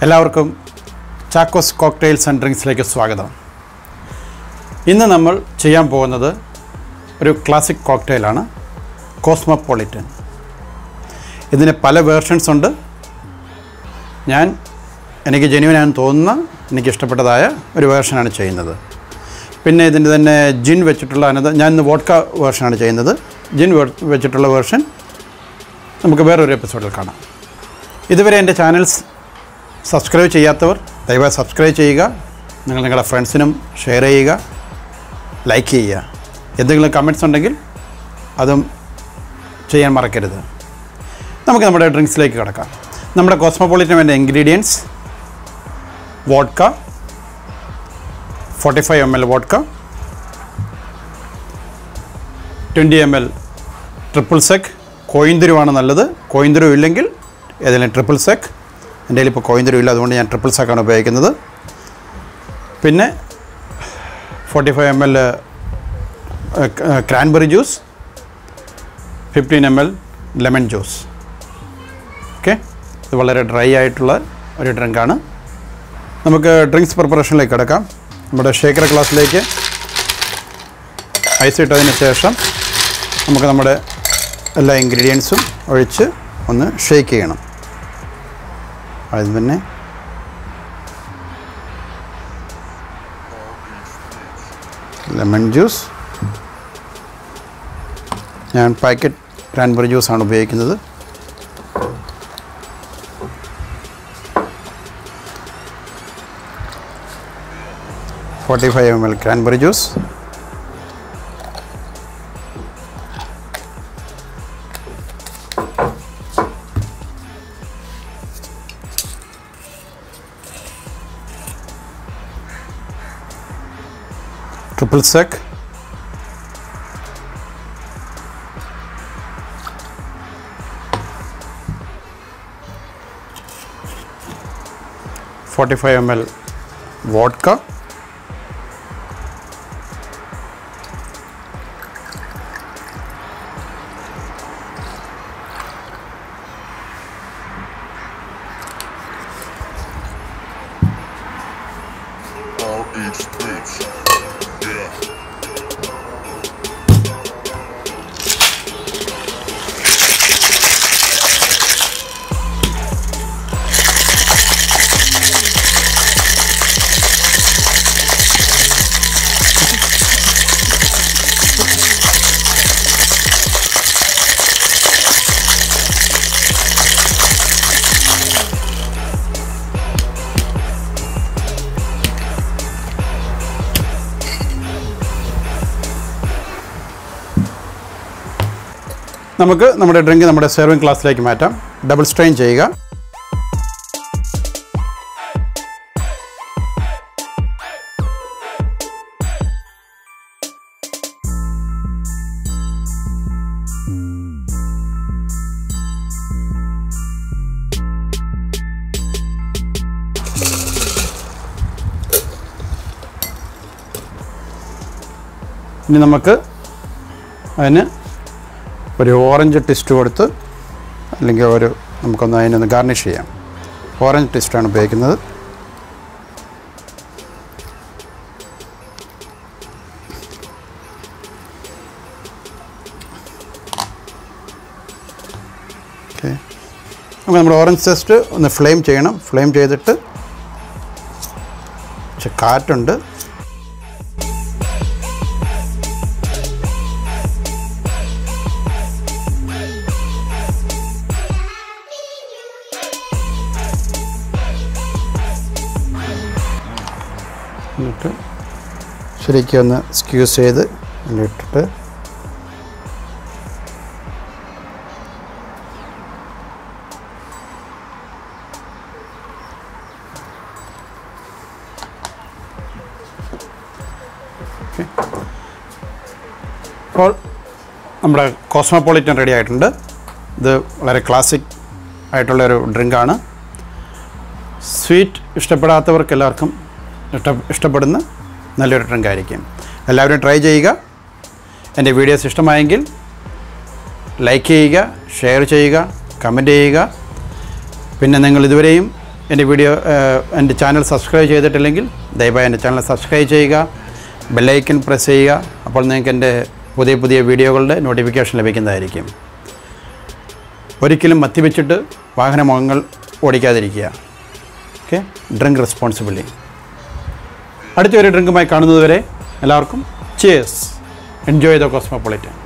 എല്ലാവർക്കും ചാക്കോസ് cocktails and ഡ്രിങ്ക്സിലേക്ക് സ്വാഗതം ഇന്ന് നമ്മൾ ചെയ്യാൻ പോകുന്നത് ഒരു ക്ലാസിക് കോക്ടെയിലാണ് കോസ്മോപൊളിറ്റൻ ഇതിന് പല വേർഷൻസ് ഉണ്ട് ഞാൻ എനിക്ക് ജെന്യുവനാണെന്ന് തോന്നുന്ന എനിക്ക് ഇഷ്ടപ്പെട്ടതായ ഒരു വേർഷനാണ് ചെയ്യുന്നത് പിന്നെ ഇതിൻ്റെ തന്നെ ജിൻ വെച്ചിട്ടുള്ള അനത ഞാൻ ഇന്ന് വോഡ്ക വേർഷനാണ് ചെയ്യുന്നത് ജിൻ വെ- വെച്ചിട്ടുള്ള വേർഷൻ നമുക്ക് വേറൊരു എപ്പിസോഡിൽ കാണാം ഇതുവരെ എൻ്റെ ചാനൽസ് സബ്സ്ക്രൈബ് ചെയ്യാത്തവർ ദയവായി സബ്സ്ക്രൈബ് ചെയ്യുക നിങ്ങൾ നിങ്ങളുടെ ഫ്രണ്ട്സിനും ഷെയർ ചെയ്യുക ലൈക്ക് ചെയ്യുക എന്തെങ്കിലും കമൻറ്റ്സ് ഉണ്ടെങ്കിൽ അതും ചെയ്യാൻ മറക്കരുത് നമുക്ക് നമ്മുടെ ഡ്രിങ്ക്സിലേക്ക് കിടക്കാം നമ്മുടെ കോസ്മോപൊളിറ്റൻ വേണ്ട ingredients vodka forty five M L vodka twenty M L triple sec കോയിന്തുരുവാണ് നല്ലത് കോയിന്തുരു ഇല്ലെങ്കിൽ ഏതെങ്കിലും ട്രിപ്പിൾ സെക്ക് എൻ്റെ കയ്യിൽ ഇപ്പോൾ കോയിന്തുരു ഇല്ല അതുകൊണ്ട് ഞാൻ ട്രിപ്പിൾ സെക്കാണ് ഉപയോഗിക്കുന്നത് പിന്നെ forty five M L cranberry juice fifteen M L lemon juice okay ഇത് വളരെ ഡ്രൈ ആയിട്ടുള്ള ഒരു ഡ്രിങ്കാണ് നമുക്ക് ഡ്രിങ്ക്സ് പ്രിപ്പറേഷനിലേക്ക് കിടക്കാം നമ്മുടെ ഷേക്കർ ഗ്ലാസ്സിലേക്ക് ഐസ് ഇട്ടതിന് ശേഷം നമുക്ക് നമ്മുടെ എല്ലാ ഇൻഗ്രീഡിയൻസും ഒഴിച്ച് ഒന്ന് ഷേക്ക് ചെയ്യണം ആദ്യം തന്നെ ലെമൺ ജ്യൂസ് ഞാൻ പാക്കറ്റ് ക്രാൻബെറി ജ്യൂസാണ് ഉപയോഗിക്കുന്നത് forty five M L cranberry juice triple sec forty five M L vodka all age groups. Yeah. നമുക്ക് നമ്മുടെ ഡ്രിങ്ക് നമ്മുടെ സെർവിങ് ഗ്ലാസ്സിലേക്ക് മാറ്റാം ഡബിൾ സ്ട്രെയിൻ ചെയ്യുക ഇനി നമുക്ക് അതിന് ഒരു ഓറഞ്ച് ടിസ്റ്റ് കൊടുത്ത് അല്ലെങ്കിൽ ഒരു നമുക്കൊന്ന് അതിനൊന്ന് ഗാർണിഷ് ചെയ്യാം ഓറഞ്ച് ടിസ്റ്റാണ് ഉപയോഗിക്കുന്നത് ഓക്കെ നമുക്ക് നമ്മുടെ ഓറഞ്ച് ടെസ്റ്റ് ഒന്ന് ഫ്ലെയിം ചെയ്യണം ഫ്ലെയിം ചെയ്തിട്ട് പക്ഷെ കാറ്റുണ്ട് എന്നിട്ട് ശരിക്കും ഒന്ന് സ്ക്യൂസ് ചെയ്ത് അതിലിട്ടിട്ട് ഓക്കെ. അപ്പോൾ നമ്മുടെ കോസ്മോപൊളിറ്റൻ റെഡി ആയിട്ടുണ്ട് ഇത് വളരെ ക്ലാസിക് ആയിട്ടുള്ളൊരു ഡ്രിങ്കാണ് സ്വീറ്റ് ഇഷ്ടപ്പെടാത്തവർക്ക് എല്ലാവർക്കും ഇഷ്ട ഇഷ്ടപ്പെടുന്ന നല്ലൊരു ഡ്രിങ്ക് ആയിരിക്കും എല്ലാവരും ട്രൈ ചെയ്യുക എൻ്റെ വീഡിയോസ് ഇഷ്ടമായെങ്കിൽ ലൈക്ക് ചെയ്യുക ഷെയർ ചെയ്യുക കമൻറ്റ് ചെയ്യുക പിന്നെ നിങ്ങൾ ഇതുവരെയും എൻ്റെ വീഡിയോ ഏഹ്, എൻ്റെ ചാനൽ സബ്സ്ക്രൈബ് ചെയ്തിട്ടില്ലെങ്കിൽ ദയവായി എൻ്റെ ചാനൽ സബ്സ്ക്രൈബ് ചെയ്യുക ബെല്ലൈക്കൻ പ്രസ് ചെയ്യുക അപ്പോൾ നിങ്ങൾക്ക് എൻ്റെ പുതിയ പുതിയ വീഡിയോകളുടെ നോട്ടിഫിക്കേഷൻ ലഭിക്കുന്നതായിരിക്കും ഒരിക്കലും മദ്യപിച്ചിട്ട് വാഹനങ്ങൾ ഓടിക്കാതിരിക്കുക ഓക്കെ ഡ്രിങ്ക് റെസ്പോൺസിബിളി അടുത്ത ഒരു ഡ്രിങ്കുമായി കാണുന്നതുവരെ എല്ലാവർക്കും ചിയേഴ്സ് എൻജോയ് ദ കോസ്മോപൊളിറ്റൻ